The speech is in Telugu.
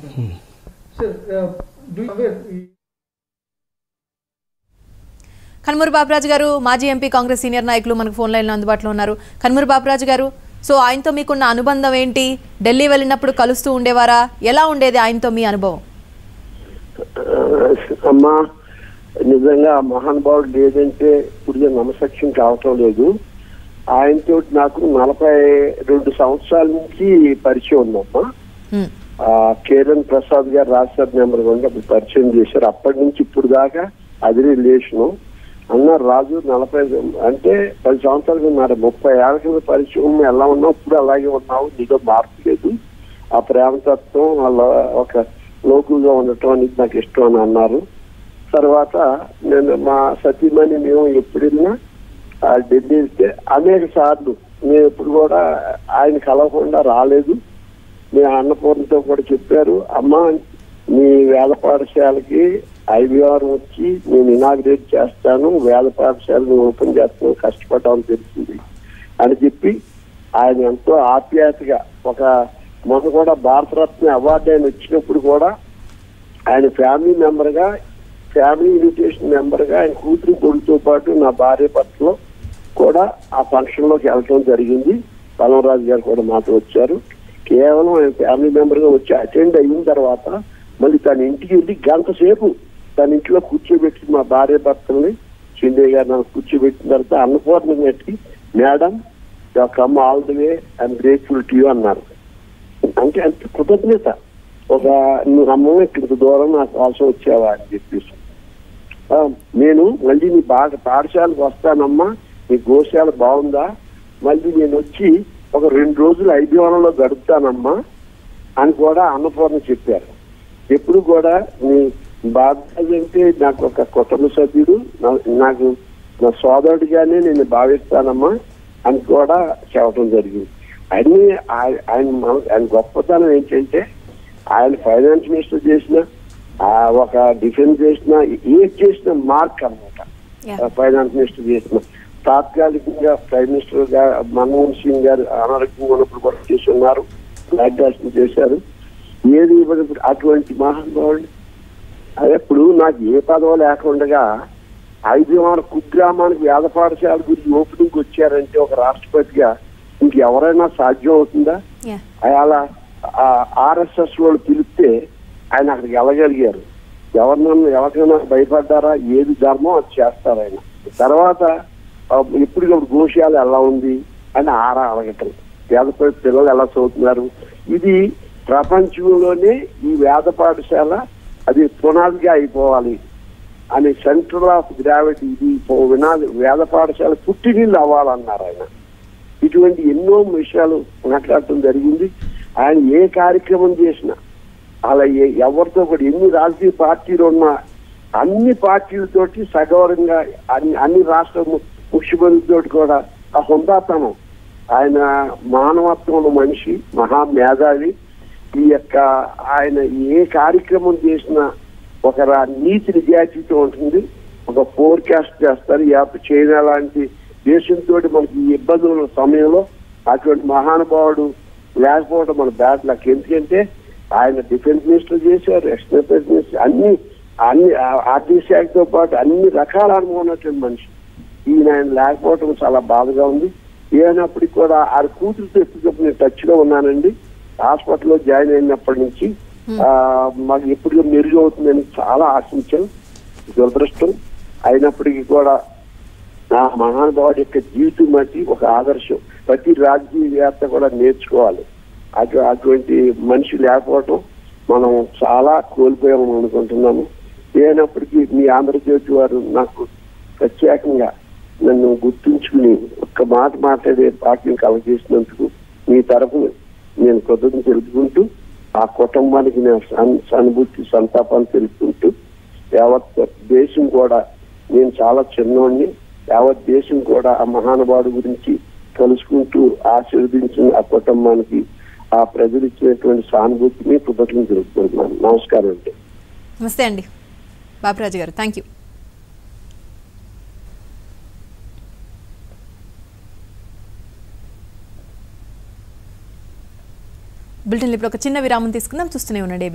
Sir, uh, do you aware? కన్మూరు Baburaju గారు మాజీ ఎంపీ కాంగ్రెస్ సీనియర్ నాయకులు మనకు ఫోన్ లైన్లో అందుబాటులో ఉన్నారు కన్మూరు బాబురాజు గారు సో ఆయనతో మీకున్న అనుబంధం ఏంటి ఢిల్లీ వెళ్ళినప్పుడు కలుస్తూ ఉండేవారా ఎలా ఉండేది ఆయనతో మీ అనుభవం అమ్మా నిజంగా ఆ మహానుభావుడు లేదంటే ఇప్పుడు నమసక్ష్యం కావటం లేదు ఆయనతో నాకు నలభై రెండు సంవత్సరాల నుంచి పరిచయం ఉందమ్మా హ్మ్. ఆ కేరన్ ప్రసాద్ గారు రాజ్యసభ మెంబర్ ఉండి అప్పుడు పరిచయం చేశారు అప్పటి నుంచి ఇప్పుడు దాకా అది రిలేషను అన్నారు రాజు నలభై అంటే పది సంవత్సరాలు ఉన్నారు ముప్పై ఏళ్ళ కింద పరిచయం ఎలా ఉన్నావు ఇప్పుడు అలాగే ఉన్నావు నీతో మార్పు లేదు ఆ ప్రేమతత్వం వాళ్ళ ఒక లోకుగా ఉండటం అనేది నాకు ఇష్టం అని అన్నారు తర్వాత నేను మా సతీమణి మేము ఎప్పుడు వెళ్ళినా ఆ ఢిల్లీ వెళ్తే అనేక సార్లు మేము ఎప్పుడు కూడా ఆయన కలవకుండా రాలేదు మీ అన్నపూర్ణతో కూడా చెప్పారు అమ్మ మీ వేద పాఠశాలకి ఐవీఆర్ వచ్చి నేను ఇనాగ్రేట్ చేస్తాను వేద పాఠశాలను ఓపెన్ చేస్తాను కష్టపడ్డామని తెలిసింది అని చెప్పి ఆయన ఎంతో ఆప్యాయతగా ఒక మొన్న కూడా భారతరత్న అవార్డు ఆయన వచ్చినప్పుడు కూడా ఆయన ఫ్యామిలీ మెంబర్ గా ఫ్యామిలీ ఇన్విటేషన్ మెంబర్ గా ఆయన కూతురు కొడుకుతో పాటు నా భార్య భర్తలో కూడా ఆ ఫంక్షన్ లోకి వెళ్ళటం జరిగింది బలవరాజు గారు కూడా మాతో వచ్చారు కేవలం ఆయన ఫ్యామిలీ మెంబర్ గా వచ్చి అటెండ్ అయిన తర్వాత మళ్ళీ తన ఇంటికి వెళ్ళి గంట సేపు తన ఇంట్లో కూర్చోబెట్టి మా భార్య భర్తల్ని చిండే గారు నన్ను కూర్చోబెట్టిన తర్వాత అన్నపూర్ణ పెట్టి madam come all the way I'm grateful to you అన్నారు అంటే అంత కృతజ్ఞత ఒక నువ్వు అమ్మ ఇంత దూరం నాకు అవసరం వచ్చావా అని చెప్పేసి ఆ, నేను మళ్ళీ నీ బాగా పాఠశాలకు వస్తానమ్మా నీ గోశాల బాగుందా మళ్ళీ నేను వచ్చి ఒక రెండు రోజులు ఐబీవనంలో గడుపుతానమ్మా అని కూడా అన్నపూర్ణ చెప్పారు ఎప్పుడు కూడా నీ బాబాజీ అంటే నాకు ఒక కుటుంబ సభ్యుడు నా- నాకు నా సోదరుడిగానే నేను భావిస్తానమ్మా అని కూడా చెప్పడం జరిగింది అన్ని ఆయ- ఆయన మన- ఆయన గొప్పతనం ఏంటంటే ఆయన ఫైనాన్స్ మినిస్టర్ చేసిన ఆ, ఒక డిఫెన్స్ చేసిన ఏది చేసిన మార్క్ అన్నమాట Yeah. ఫైనాన్స్ మినిస్టర్ చేసిన తాత్కాలికంగా ప్రైమ్ మినిస్టర్ గా మన్మోహన్ సింగ్ గారు అనారోగ్యంగా ఉన్నప్పుడు కూడా చేసి ఉన్నారు నాయకత్వం చేశారు ఏది ఇవ్వదు అటువంటి మహానుభావుడు అదే ఇప్పుడు నాకు ఏ పదవి లేకుండా ఐదువాడ కుగ్రామానికి వేద పాఠశాల గురించి ఓపెనింగ్ వచ్చారంటే ఒక రాష్ట్రపతిగా ఇంకెవరైనా సాధ్యం అవుతుందా యా అలా ఆర్ఎస్ఎస్ వాళ్ళు పిలిస్తే ఆయన అక్కడికి వెళ్ళగలిగారు ఎవరినన్నా ఎవరికైనా భయపడ్డారా ఏది ధర్మం అది చేస్తారు ఆయన తర్వాత ఆ, ఎప్పటికప్పుడు గోశాల ఎలా ఉంది అని ఆరా అడగటం పేద పి- పిల్లలు ఎలా చదువుతున్నారు ఇది ప్రపంచంలోనే ఈ వేద పాఠశాల అది పునాదిగా అయిపోవాలి అని సెంటర్ ఆఫ్ గ్రావిటీ ఇది పో- వినాది వేద పాఠశాల పుట్టినీళ్ళు అవ్వాలన్నారు ఆయన ఇటువంటి ఎన్నో విషయాలు మాట్లాడటం జరిగింది ఆయన ఏ కార్యక్రమం చేసినా అలా ఏ ఎవరితో కూడా ఎన్ని రాజకీయ పార్టీలు ఉన్నా అన్ని పార్టీలతోటి సగౌరవంగా అన్ని అన్ని రాష్ట్ర ము- ముఖ్యమంత్రితో కూడా ఆ హుందాతనం ఆయన మానవత్వం మనిషి మహా మేధావి ఈ యొక్క ఆయన ఏ కార్యక్రమం చేసినా ఒక రా- నీతి నిజాయితీతో ఉంటుంది ఒక ఫోర్కాస్ట్ చేస్తారు యాప్ చైనా లాంటి దేశంతో మనకి ఈ ఇబ్బందులు ఉన్న సమయంలో అటువంటి మహానుభావుడు లేకపోవడం మన బ్యాడ్ లక్ ఎందుకంటే ఆయన డిఫెన్స్ మినిస్టర్ చేశారు ఎక్స్టర్నల్ మినిస్టర్ అన్ని అన్ని ఆ- ఆర్థిక శాఖతో పాటు అన్ని రకాల అనుభవం ఉన్నటువంటి మనిషి ఈయన ఆయన లేకపోవడం చాలా బాధగా ఉంది ఏమైనప్పటికీ కూడా ఆ కూతురుతో ఎప్పటికప్పుడు నేను టచ్ లో ఉన్నానండి హాస్పిటల్లో జాయిన్ అయినప్పటి నుంచి ఆ, మాకు ఎప్పుడు మెరుగు అవుతుందని చాలా ఆశించాను దురదృష్టం అయినప్పటికీ కూడా ఆ మహానుభావుడి యొక్క జీవితం బట్టి ఒక ఆదర్శం ప్రతి రాజకీయవేత్త కూడా నేర్చుకోవాలి అటు అటువంటి మనిషి లేకపోవటం మనం చాలా కోల్పోయామని అనుకుంటున్నాము ఏనప్పటికీ మీ ఆంధ్రజ్యోతి వారు నాకు ప్రత్యేకంగా నన్ను గుర్తుంచుకుని ఒక్క మాట మాట్లాడే పార్టీని కలగజేసినందుకు మీ తరఫున నేను కృతజ్ఞత తెలుపుకుంటూ ఆ కుటుంబానికి నేను సన్- సానుభూతి సంతాపాన్ని తెలుపుకుంటూ యావత్ దేశం కూడా నేను చాలా చిన్నోడిని యావత్ దేశం కూడా ఆ మహానుభావుడి గురించి తెలుసుకుంటూ ఆశీర్వదించిన ఆ కుటుంబానికి ఆ ప్రజలు ఇచ్చినటువంటి సానుభూతిని కృతజ్ఞత తెలుపుకుంటున్నాను నమస్కారం అండి నమస్తే అండి బాబురాజు గారు థ్యాంక్ యూ బులెటిన్లో ఇప్పుడు ఒక చిన్న విరామం తీసుకుందాం చూస్తూనే ఉండండి